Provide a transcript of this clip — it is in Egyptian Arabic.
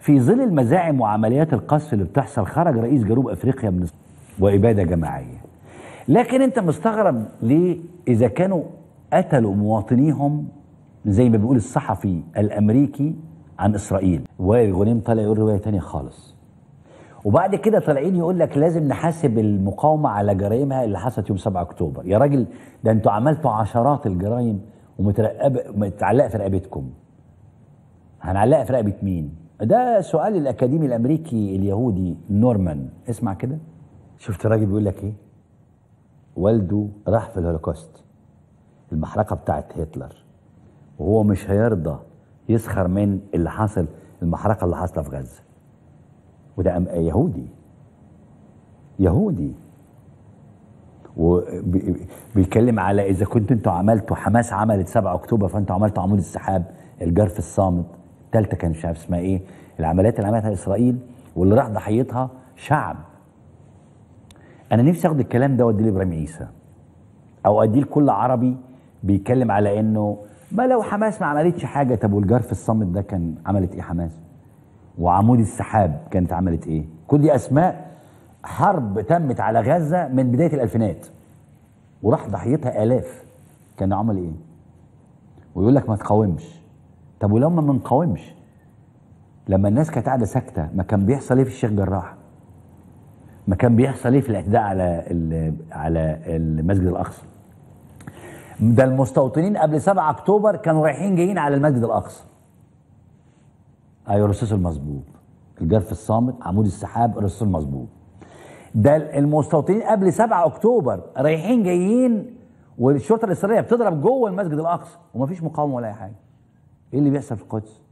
في ظل المزاعم وعمليات القصف اللي بتحصل خرج رئيس جنوب افريقيا من واباده جماعيه لكن انت مستغرب ليه اذا كانوا قتلوا مواطنيهم زي ما بيقول الصحفي الامريكي عن اسرائيل وائل غنيم طالع يقول روايه تانية خالص وبعد كده طالعين يقول لك لازم نحاسب المقاومه على جرائمها اللي حصلت يوم 7 اكتوبر يا راجل ده انتوا عملتوا عشرات الجرائم ومترقبه متعلقه في رقبتكم هنعلقها في رقبه مين ده سؤال الاكاديمي الامريكي اليهودي نورمان اسمع كده شفت الراجل بيقول لك ايه والده راح في الهولوكوست المحرقه بتاعت هتلر وهو مش هيرضى يسخر من اللي حصل المحرقه اللي حاصله في غزه وده أم- يهودي يهودي وبيتكلم على اذا كنتوا انتوا عملتوا حماس عملت 7 اكتوبر فانتوا عملتوا عمود السحاب الجرف الصامت الثالثه كان مش عارف اسمها ايه العمليات اللي عملتها اسرائيل واللي راح ضحيتها شعب انا نفسي اخد الكلام ده واديه لابراهيم عيسى او اديه لكل عربي بيتكلم على انه ما لو حماس ما عملتش حاجه طب والجرف الصامت ده كان عملت ايه حماس وعمود السحاب كانت عملت ايه كل دي اسماء حرب تمت على غزه من بدايه الالفينات وراح ضحيتها الاف كان عمل ايه ويقول لك ما تقاومش طب ولو ما بنقاومش لما الناس كانت قاعده ساكته ما كان بيحصل ايه في الشيخ جراح ما كان بيحصل ايه في الاعتداء على ال- على المسجد الاقصى ده المستوطنين قبل 7 اكتوبر كانوا رايحين جايين على المسجد الاقصى ايوه الرصاص المظبوط الجرف الصامت عمود السحاب الرصاص المظبوط ده المستوطنين قبل 7 اكتوبر رايحين جايين والشرطه الاسرائيليه بتضرب جوه المسجد الاقصى ومفيش مقاومه ولا اي حاجه ايه اللي بيحصل في القدس